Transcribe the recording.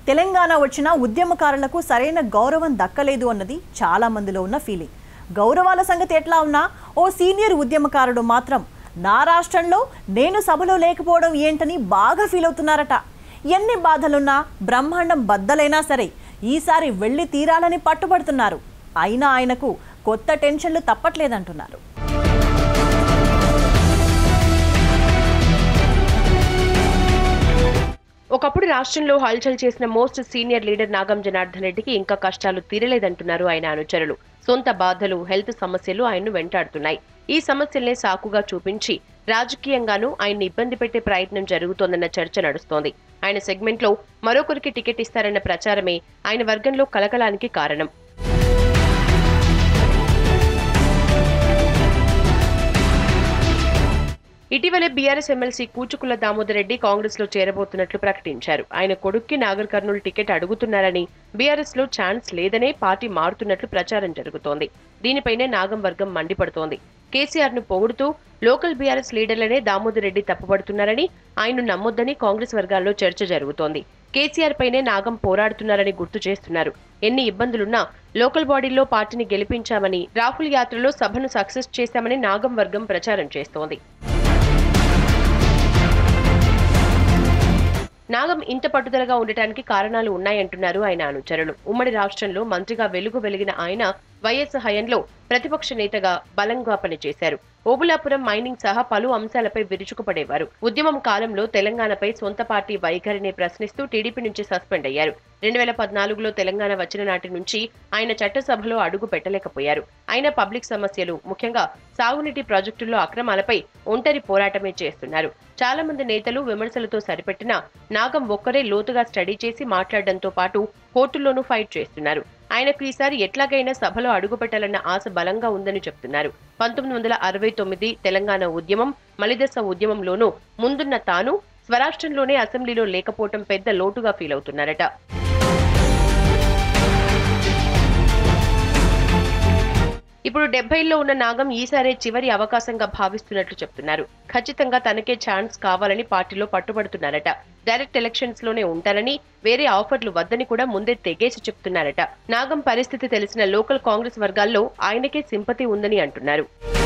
తెలంగాణ వచ్చిన ఉద్యమకారులకు సరైన గౌరవం దక్కలేదు అన్నది చాలా మందిలో ఉన్న ఫీలింగ్ గౌరవాల సంగతి ఎట్లా ఉన్నా ఓ సీనియర్ ఉద్యమకారుడు మాత్రం నా రాష్ట్రంలో నేను సభలో లేకపోవడం ఏంటని బాగా ఫీల్ అవుతున్నారట ఎన్ని బాధలున్నా బ్రహ్మాండం బద్దలైనా సరే ఈసారి వెళ్ళి తీరాలని పట్టుబడుతున్నారు అయినా ఆయనకు కొత్త టెన్షన్లు తప్పట్లేదంటున్నారు ఒకప్పుడు రాష్ట్రంలో హల్చల్ చేసిన most senior leader Nagam Janardhan రెడ్డికి ఇంకా కష్టాలు తీరలేదంటున్నారు ఆయన అనుచరులు సొంత బాధలు హెల్త్ సమస్యలు ఆయన్ను వెంటాడుతున్నాయి ఈ సమస్యల్నే సాకుగా చూపించి రాజకీయంగానూ ఆయన్ని ఇబ్బంది పెట్టే ప్రయత్నం జరుగుతోందన్న చర్చ నడుస్తోంది ఆయన సెగ్మెంట్ లో మరొకరికి టికెట్ ఇస్తారన్న ప్రచారమే ఆయన వర్గంలో కలకలానికి కారణం ఇటీవలే బీఆర్ఎస్ ఎమ్మెల్సీ కూచుకుల దామోదర్ రెడ్డి కాంగ్రెస్ లో చేరబోతున్నట్లు ప్రకటించారు ఆయన కొడుక్కి నాగర్ కర్నూలు టికెట్ అడుగుతున్నారని బీఆర్ఎస్ లో ఛాన్స్ లేదనే పార్టీ మారుతున్నట్లు ప్రచారం జరుగుతోంది దీనిపైనే నాగం వర్గం మండిపడుతోంది కేసీఆర్ ను పొగుడుతూ లోకల్ బీఆర్ఎస్ లీడర్లనే దామోదర్ రెడ్డి తప్పుపడుతున్నారని ఆయన్ను నమ్మొద్దని కాంగ్రెస్ వర్గాల్లో చర్చ జరుగుతోంది కేసీఆర్ పైనే నాగం పోరాడుతున్నారని గుర్తు చేస్తున్నారు ఎన్ని ఇబ్బందులున్నా లోకల్ బాడీల్లో పార్టీని గెలిపించామని రాహుల్ యాత్రలో సభను సక్సెస్ చేశామని నాగం వర్గం ప్రచారం చేస్తోంది నాగం ఇంత పట్టుదలగా ఉండటానికి కారణాలు ఉన్నాయంటున్నారు ఆయన అనుచరులు ఉమ్మడి రాష్ట్రంలో మంత్రిగా వెలుగు వెలిగిన ఆయన వైఎస్ హయంలో ప్రతిపక్ష నేతగా బలంగా పనిచేశారు ఓబులాపురం మైనింగ్ సహా పలు అంశాలపై విరుచుకుపడేవారు ఉద్యమం కాలంలో తెలంగాణపై సొంత పార్టీ వైఖరిని ప్రశ్నిస్తూ టీడీపీ నుంచి సస్పెండ్ అయ్యారు రెండు వేల పద్నాలుగులో తెలంగాణ వచ్చిన నాటి నుంచి ఆయన చట్టసభలో అడుగు పెట్టలేకపోయారు ఆయన పబ్లిక్ సమస్యలు ముఖ్యంగా సాగునీటి ప్రాజెక్టుల్లో అక్రమాలపై ఒంటరి పోరాటమే చేస్తున్నారు చాలా మంది నేతలు విమర్శలతో సరిపెట్టినా నాగం ఒక్కరే లోతుగా స్టడీ చేసి మాట్లాడడంతో పాటు కోర్టుల్లోనూ ఫైట్ చేస్తున్నారు ఆయనకు ఈసారి ఎట్లాగైనా సభలో అడుగుపెట్టాలన్న ఆశ బలంగా ఉందని చెప్తున్నారు పంతొమ్మిది వందల అరవై తొమ్మిది తెలంగాణ ఉద్యమం మలిదశ ఉద్యమంలోనూ ముందున్న తాను స్వరాష్ట్రంలోనే అసెంబ్లీలో లేకపోవటం పెద్ద లోటుగా ఫీల్ అవుతున్నారట ఇప్పుడు డెబ్బైల్లో ఉన్న నాగం ఈసారే చివరి అవకాశంగా భావిస్తున్నట్లు చెప్తున్నారు ఖచ్చితంగా తనకే ఛాన్స్ కావాలని పార్టీలో పట్టుబడుతున్నారట డైరెక్ట్ ఎలక్షన్స్ లోనే ఉంటారని వేరే ఆఫర్లు వద్దని కూడా ముందే తెగేసి చెప్తున్నారట నాగం పరిస్థితి తెలిసిన లోకల్ కాంగ్రెస్ వర్గాల్లో ఆయనకే సింపతి ఉందని అంటున్నారు